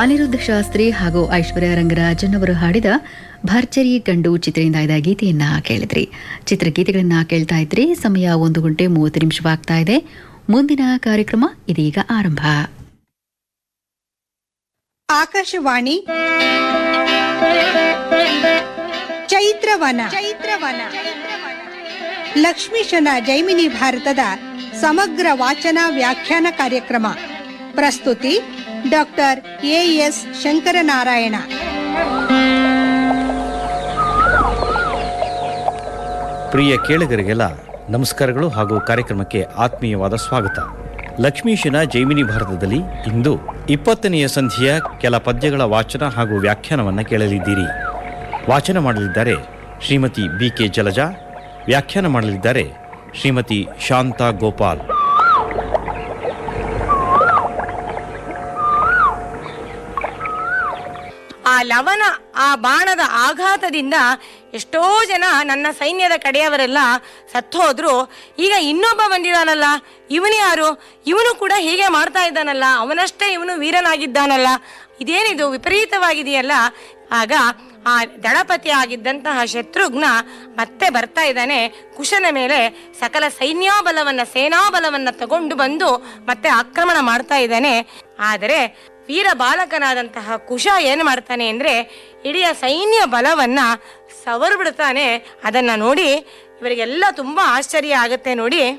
ಅನಿರುದ್ಧ ಶಾಸ್ತ್ರಿ ಹಾಗೂ ಐಶ್ವರ್ಯ ರಂಗರಾಜನ್ ಅವರು ಹಾಡಿದ ಭರ್ಜರಿ ಗಂಡು ಚಿತ್ರದಿಂದ ಇದ್ದ ಗೀತೆಯನ್ನ ಕೇಳಿದ್ರಿ ಚಿತ್ರಗೀತೆಗಳನ್ನ ಕೇಳ್ತಾ ಇದ್ರಿ ಸಮಯ ಒಂದು ಗಂಟೆ ಮೂವತ್ತು ನಿಮಿಷವಾಗ್ತಾ ಇದೆ ಮುಂದಿನ ಕಾರ್ಯಕ್ರಮ ಇದೀಗ ಆರಂಭ ಆಕಾಶವಾಣಿ ಚೈತ್ರವನ ಚೈತ್ರವನ ಲಕ್ಷ್ಮೀಶನ ಜೈಮಿನಿ ಭಾರತದ ಸಮಗ್ರ ವಾಚನ ವ್ಯಾಖ್ಯಾನ ಕಾರ್ಯಕ್ರಮ ಪ್ರಸ್ತುತಿ ಡಾಕ್ಟರ್ ಎಎಸ್ ಶಂಕರನಾರಾಯಣ ಪ್ರಿಯ ಕೇಳುಗರಿಗೆಲ್ಲ ನಮಸ್ಕಾರಗಳು ಹಾಗೂ ಕಾರ್ಯಕ್ರಮಕ್ಕೆ ಆತ್ಮೀಯವಾದ ಸ್ವಾಗತ ಲಕ್ಷ್ಮೀಶನ ಜೈಮಿನಿ ಭಾರತದಲ್ಲಿ ಇಂದು ಇಪ್ಪತ್ತನೆಯ ಸಂಧಿಯ ಕೆಲ ಪದ್ಯಗಳ ವಾಚನ ಹಾಗೂ ವ್ಯಾಖ್ಯಾನವನ್ನು ಕೇಳಲಿದ್ದೀರಿ ವಾಚನ ಮಾಡಲಿದ್ದಾರೆ ಶ್ರೀಮತಿ ಬಿ ಕೆ ಜಲಜಾ ವ್ಯಾಖ್ಯಾನ ಮಾಡಲಿದ್ದಾರೆ ಶ್ರೀಮತಿ ಶಾಂತಾ ಗೋಪಾಲ್ ಆ ಲವನ ಆ ಬಾಣದ ಆಘಾತದಿಂದ ಎಷ್ಟೋ ಜನ ನನ್ನ ಸೈನ್ಯದ ಕಡೆಯವರೆಲ್ಲ ಸತ್ತೋದ್ರು ಈಗ ಇನ್ನೊಬ್ಬ ಬಂದಿದಾನಲ್ಲ ಇವನು ಯಾರು ಇವನು ಕೂಡ ಹೀಗೆ ಮಾಡ್ತಾ ಇದ್ದಾನಲ್ಲ ಅವನಷ್ಟೇ ಇವನು ವೀರನಾಗಿದ್ದಾನಲ್ಲ ಇದೇನಿದು ವಿಪರೀತವಾಗಿದೆಯಲ್ಲ ಆಗ ಆ ದಳಪತಿ ಆಗಿದ್ದಂತಹ ಶತ್ರುಘ್ನ ಮತ್ತೆ ಬರ್ತಾ ಇದ್ದಾನೆ ಕುಶನ ಮೇಲೆ ಸಕಲ ಸೈನ್ಯಾಬಲವನ್ನ ಸೇನಾಬಲವನ್ನ ತಗೊಂಡು ಬಂದು ಮತ್ತೆ ಆಕ್ರಮಣ ಮಾಡ್ತಾ ಇದ್ದಾನೆ ಆದರೆ ವೀರ ಬಾಲಕನಾದಂತಹ ಕುಶ ಏನು ಮಾಡ್ತಾನೆ ಅಂದ್ರೆ ಇಡೀ ಸೈನ್ಯ ಬಲವನ್ನ ಸವರ್ ಬಿಡ್ತಾನೆ ಅದನ್ನ ನೋಡಿ ಇವರಿಗೆಲ್ಲ ತುಂಬಾ ಆಶ್ಚರ್ಯ ಆಗತ್ತೆ ನೋಡಿ